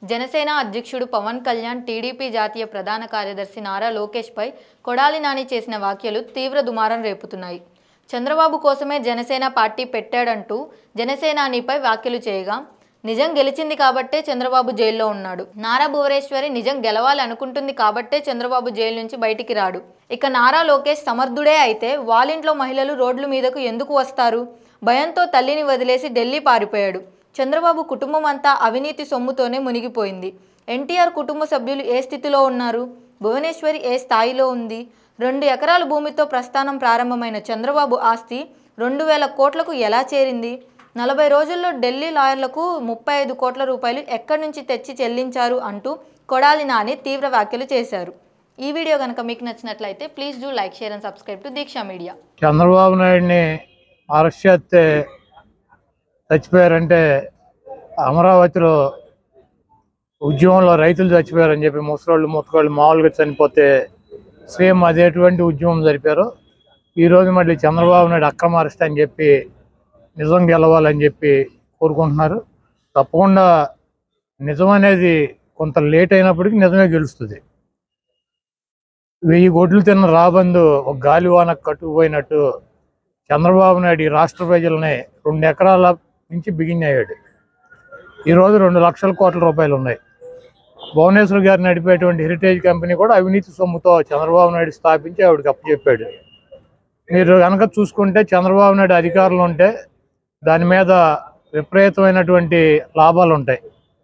జనసేన అధ్యక్షుడు పవన్ కళ్యాణ్ టీడీపీ జాతీయ ప్రధాన కార్యదర్శి నారా లోకేష్పై కొడాలి నాని చేసిన వ్యాఖ్యలు తీవ్ర దుమారం రేపుతున్నాయి చంద్రబాబు కోసమే జనసేన పార్టీ పెట్టాడంటూ జనసేనానిపై వ్యాఖ్యలు చేయగా నిజం గెలిచింది కాబట్టే చంద్రబాబు జైల్లో ఉన్నాడు నారా భువనేశ్వరి నిజం గెలవాలి అనుకుంటుంది కాబట్టే చంద్రబాబు జైలు నుంచి బయటికి రాడు ఇక నారా లోకేష్ సమర్థుడే అయితే వాళ్ళింట్లో మహిళలు రోడ్ల మీదకు ఎందుకు వస్తారు భయంతో తల్లిని వదిలేసి ఢిల్లీ పారిపోయాడు చంద్రబాబు కుటుంబం అంతా అవినీతి సొమ్ముతోనే మునిగిపోయింది ఎన్టీఆర్ కుటుంబ సభ్యులు ఏ స్థితిలో ఉన్నారు భువనేశ్వరి ఏ స్థాయిలో ఉంది రెండు ఎకరాల భూమితో ప్రస్థానం ప్రారంభమైన చంద్రబాబు ఆస్తి రెండు వేల కోట్లకు ఎలా చేరింది నలభై రోజుల్లో ఢిల్లీ లాయర్లకు ముప్పై ఐదు కోట్ల రూపాయలు ఎక్కడి నుంచి తెచ్చి చెల్లించారు అంటూ కొడాలి నాని తీవ్ర వ్యాఖ్యలు చేశారు ఈ వీడియో కనుక మీకు నచ్చినట్లయితే please do like share and subscribe to Deeksha media Chandrababu నాయుడిని అరెస్ట్ చేస్తే చచ్చిపోయారంటే అమరావతిలో ఉద్యమంలో రైతులు చచ్చిపోయారని చెప్పి ముసలోళ్ళు ముతకోళ్ళు మామూలుగా చనిపోతే సేమ్ అదేటువంటి ఉద్యమం జరిపారు ఈరోజు మళ్ళీ చంద్రబాబు నాయుడు అక్రమ అరెస్ట్ అని చెప్పి నిజం గెలవాలని చెప్పి కోరుకుంటున్నారు తప్పకుండా నిజం అనేది కొంత లేట్ అయినప్పటికీ నిజమే గెలుస్తుంది వెయ్యి గొడ్లు తిన్న రాబందు ఒక గాలివానకు కట్టుకుపోయినట్టు చంద్రబాబు నాయుడు ఈ రాష్ట్ర ప్రజలని రెండు ఎకరాల నుంచి బిగినయ్యాడు ఈరోజు రెండు లక్షల కోట్ల రూపాయలు ఉన్నాయి భువనేశ్వర్ గారు నడిపేటువంటి హెరిటేజ్ కంపెనీ కూడా అవినీతి సొమ్ముతో చంద్రబాబు నాయుడు స్థాపించి ఆవిడకి అప్పచెప్పాడు మీరు కనుక చూసుకుంటే చంద్రబాబు నాయుడు అధికారంలో ఉంటే దాని మీద విపరీతమైనటువంటి లాభాలు ఉంటాయి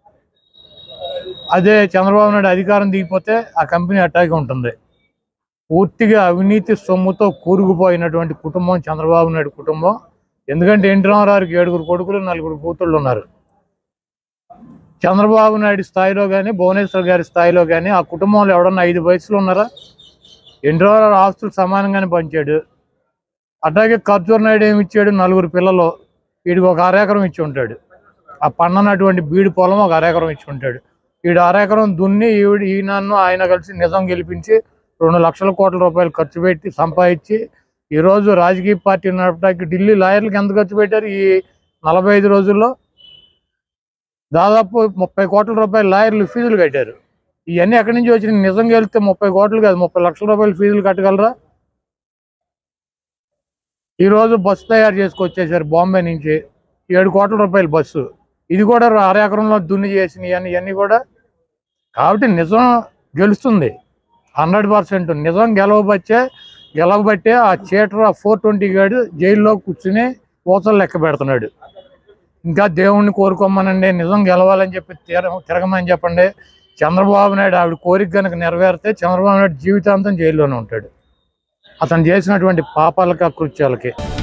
అదే చంద్రబాబు నాయుడు అధికారం దిగిపోతే ఆ కంపెనీ అట్టాగే ఉంటుంది పూర్తిగా అవినీతి సొమ్ముతో కూరుకుపోయినటువంటి కుటుంబం చంద్రబాబు నాయుడు కుటుంబం ఎందుకంటే ఎన్టీ రామారావుకి ఏడుగురు కొడుకులు నలుగురు కూతుళ్ళు ఉన్నారు చంద్రబాబు నాయుడు స్థాయిలో కానీ భువనేశ్వర్ గారి స్థాయిలో కానీ ఆ కుటుంబంలో ఎవడన్నా ఐదు వయసులో ఉన్నారా ఎన్టీ రామారావు ఆస్తులు సమానంగానే పంచాడు అట్లాగే ఖర్జూర్ నాయుడు ఏమి ఇచ్చాడు నలుగురు పిల్లలు వీడికి ఒక అరెకరం ఇచ్చి ఉంటాడు ఆ పన్ననటువంటి బీడు పొలం ఒక అరెకరం ఇచ్చి ఉంటాడు వీడు అరెకరం దున్ని ఈవిడ ఈయనను ఆయన కలిసి నిజం గెలిపించి రెండు లక్షల కోట్ల రూపాయలు ఖర్చు పెట్టి సంపాదించి ఈరోజు రాజకీయ పార్టీ నడపడానికి ఢిల్లీ లాయర్లకు ఎంత ఖర్చు పెట్టారు ఈ నలభై ఐదు రోజుల్లో దాదాపు ముప్పై కోట్ల రూపాయలు లాయర్లు ఫీజులు కట్టారు ఇవన్నీ ఎక్కడి నుంచి వచ్చినాయి నిజం గెలిస్తే ముప్పై కోట్లు కాదు ముప్పై లక్షల రూపాయలు ఫీజులు కట్టగలరా ఈరోజు బస్సు తయారు చేసుకొచ్చేసారు బాంబే నుంచి ఏడు కోట్ల రూపాయల బస్సు ఇది కూడా అర ఎకరంలో దున్ని చేసినవి అని ఇవన్నీ కూడా కాబట్టి నిజం గెలుస్తుంది హండ్రెడ్ పర్సెంట్ నిజం గెలవబచ్చే గెలవబట్టే ఆ చీటర్ ఆ ఫోర్ ట్వంటీ గాడు జైల్లో కూర్చుని ఊసలు లెక్క పెడుతున్నాడు ఇంకా దేవుణ్ణి కోరుకోమనండి నిజం గెలవాలని చెప్పి తిర తిరగమని చెప్పండి చంద్రబాబు నాయుడు ఆవిడ కోరిక కనుక నెరవేరితే చంద్రబాబు నాయుడు జీవితాంతం జైల్లోనే ఉంటాడు అతను చేసినటువంటి పాపాలకి కృత్యాలకి